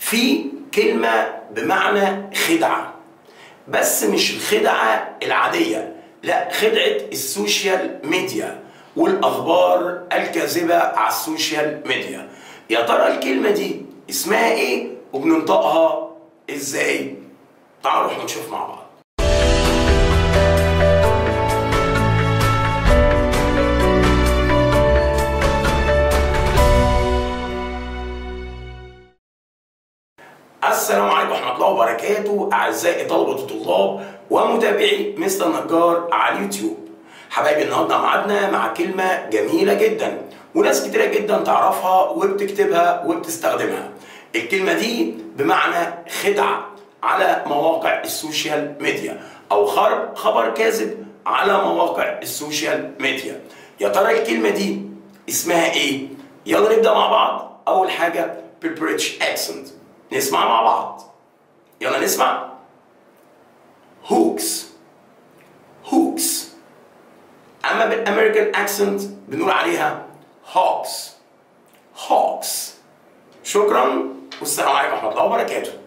في كلمة بمعنى خدعة بس مش الخدعة العادية لا خدعة السوشيال ميديا والأخبار الكاذبة على السوشيال ميديا يا ترى الكلمة دي اسمها ايه وبننطقها ازاي تعالوا نروح نشوف مع بعض السلام عليكم ورحمة الله وبركاته أعزائي طلبة الطلاب ومتابعي مستر نجار على اليوتيوب حبايبي النهارده ميعادنا مع كلمة جميلة جدا وناس كتيرة جدا تعرفها وبتكتبها وبتستخدمها الكلمة دي بمعنى خدعة على مواقع السوشيال ميديا أو خر- خبر كاذب على مواقع السوشيال ميديا يا ترى الكلمة دي اسمها إيه؟ يلا نبدأ مع بعض أول حاجة بالبريتش اكسنت نسمع مع بعض يلا نسمع هوكس هوكس اما بالامريكان اكسنت بنقول عليها هوكس هوكس شكرا والسلام عليكم ورحمه الله وبركاته